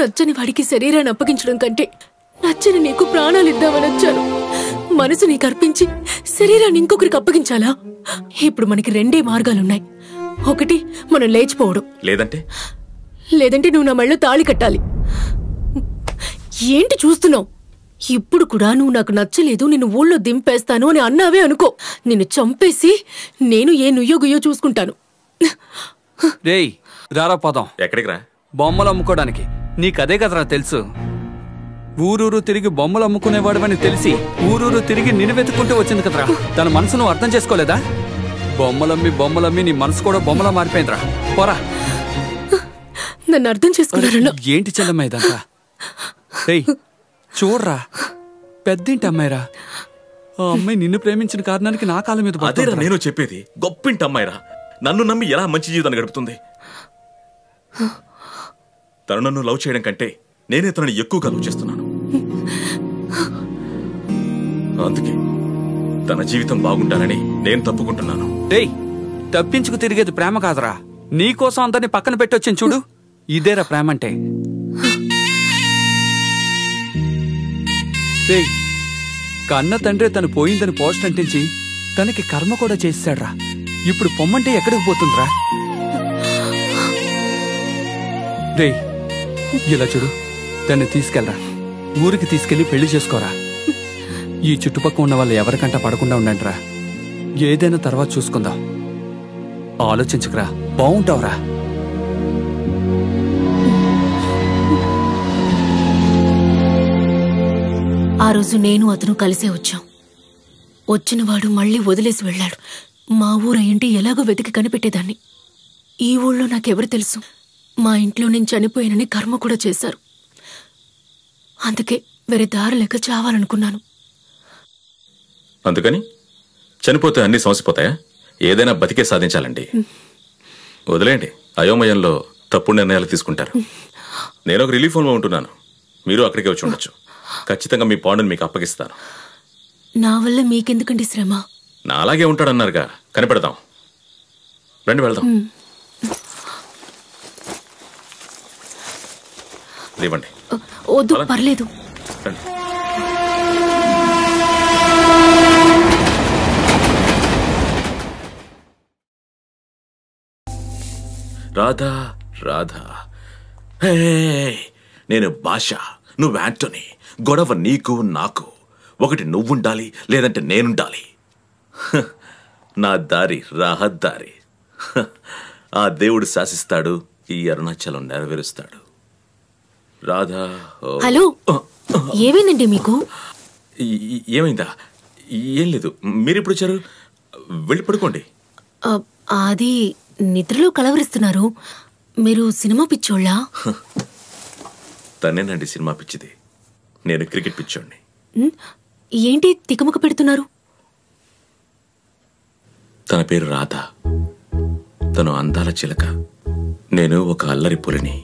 నచ్చని వాడికి శరీరాన్ని అప్పగించడం కంటే నచ్చని నీకు ప్రాణాలు ఇద్దామని వచ్చాను మనసు నీకు అర్పించి శరీరాన్ని ఇంకొకరికి అప్పగించాలా ఇప్పుడు మనకి రెండే మార్గాలున్నాయి ఒకటి మనం లేచిపోవడం లేదంటే లేదంటే నువ్వు నా మెళ్ళో తాళి కట్టాలి ఏంటి చూస్తున్నావు ఇప్పుడు కూడా నువ్వు నాకు నచ్చలేదు నిన్ను ఊళ్ళో దింపేస్తాను అని అన్నావే అనుకో నిన్ను చంపేసి నేను ఏ నుయ్యో గుయ్యో చూసుకుంటాను రేయ్ రారా పోదాం ఎక్కడికి రా బొమ్మలు అమ్ముకోవడానికి నీకదే కదరా తెలుసు ఊరూరు తిరిగి బొమ్మలు అమ్ముకునేవాడవని తెలిసి ఊరూరు తిరిగి నిన్ను వెతుక్కుంటూ వచ్చింది కదరా తన మనసు నువ్వు అర్థం చేసుకోలేదా బొమ్మలమ్మి బొమ్మలమ్మి నీ మనసు కూడా బొమ్మలా మారిపోయిందిరా పోరా నన్ను అర్థం చేసుకున్నారన్న ఏంటి చెల్లమ్మ ఇదంతా రేయ్ చూడరా పెద్దింటి అమ్మాయిరా ఆ అమ్మాయి నిన్ను ప్రేమించిన కారణానికి నా కాలం మీద అదేరా పడుతోందిరా. నేను చెప్పేది గొప్పింటి అమ్మాయిరా నన్ను నమ్మి ఎలా మంచి జీవితాన్ని గడుపుతుంది తను నన్ను లవ్ చేయడం కంటే నేనే తనని ఎక్కువగా లవ్ చేస్తున్నాను అందుకే తన జీవితం బాగుండాలని నేను తప్పుకుంటున్నాను రేయ్ తప్పించుకు తిరిగేది ప్రేమ కాదురా నీకోసం అందరిని పక్కన పెట్టొచ్చింది చూడు ఇదేరా ప్రేమ అంటే రేయ్ కన్న తండ్రి తను పోయిందని పోస్ట్ అంటించి తనకి కర్మ కూడా చేశాడ్రా ఇప్పుడు పొమ్మంటే ఎక్కడికి పోతుందిరా రేయ్ ఇలా చూడు దాన్ని తీసుకెళ్ళరా ఊరికి తీసుకెళ్లి పెళ్లి చేసుకోరా ఈ చుట్టుపక్కల ఉన్న వాళ్ళు ఎవరికంట పడకుండా ఉండండిరా ఏదైనా తర్వాత చూసుకుందాం ఆలోచించుకురా బాగుంటావురా ఆ రోజు నేను అతను కలిసే వచ్చాం వచ్చినవాడు మళ్ళీ వదిలేసి వెళ్ళాడు మా ఊరు ఏంటి ఎలాగో వెతికి కనిపెట్టేదాన్ని ఈ ఊళ్ళో నాకెవరు తెలుసు మా ఇంట్లో నేను చనిపోయానని కర్మ కూడా చేశారు అందుకే వేరే దారి లేక చావాలనుకున్నాను అందుకని చనిపోతే అన్ని సమసిపోతాయా ఏదైనా బతికే సాధించాలండి వదిలేండి అయోమయంలో తప్పుడు నిర్ణయాలు తీసుకుంటారు నేను ఒక రిలీఫ్ హోమ్లో ఉంటున్నాను మీరు అక్కడికే వచ్చి ఉండొచ్చు ఖచ్చితంగా మీ పాండుని మీకు అప్పగిస్తాను నా వల్ల మీకెందుకండి శ్రమ నా అలాగే ఉంటాడన్నారుగా కనిపెడదాం రండి వెళ్దాం ఇవ్వండి అ, వద్దు పర్లేదు రండి రాధా రాధా హే నేను భాష నువ్వు యాంటోనీ గొడవ నీకు నాకు ఒకటి నువ్వుండాలి లేదంటే నేనుండాలి హ, నా దారి రహదారి హ, ఆ దేవుడు శాసిస్తాడు ఈ అరుణాచలం నెరవేరుస్తాడు రాధా ఓ. హలో ఏమైందండి మీకు ఈ- ఈ- ఏమైందా ఏం లేదు మీరెప్పుడు వచ్చారు వెళ్ళి పడుకోండి అ, అది నిద్రలో కలవరిస్తున్నారు మీరు సినిమా పిచ్చోళ్ళా తనేనండి సినిమా పిచ్చిది నేను క్రికెట్ పిచ్చోడిని ఉమ్, ఏంటి తికమక పెడుతున్నారు తన పేరు రాధ తను అందాల చిలక నేను ఒక అల్లరి పులిని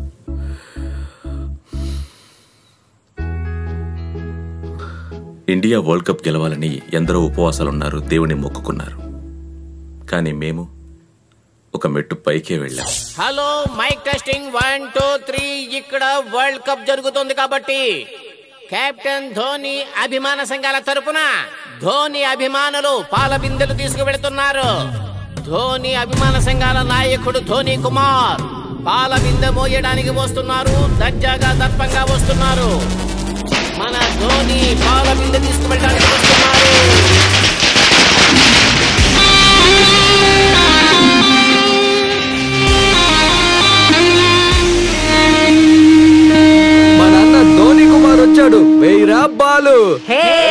ఇండియా వరల్డ్ కప్ గెలవాలని ఎందరో ఉపవాసాలున్నారు దేవుని మొక్కుకున్నారు కానీ మేము ఒక మెట్టు పైకే వెళ్ళాం hello mike testing one two three ఇక్కడ వరల్డ్ కప్ జరుగుతుంది కాబట్టి కెప్టెన్ ధోని అభిమాన సంఘాల తరపున ధోని అభిమానులు పాల బిందెలు తీసుకువెళుతున్నారు ధోని అభిమాన సంఘాల నాయకుడు ధోని కుమార్ పాల బిందె మోయడానికి వస్తున్నారు దర్జాగా దర్పంగా వస్తున్నారు మన ధోని పాల బిందె తీసుకువెళ్ళడానికి వస్తున్నారు మా నాన్న ధోని కుమార్ వచ్చాడు వెయ్యిరా బాలు హే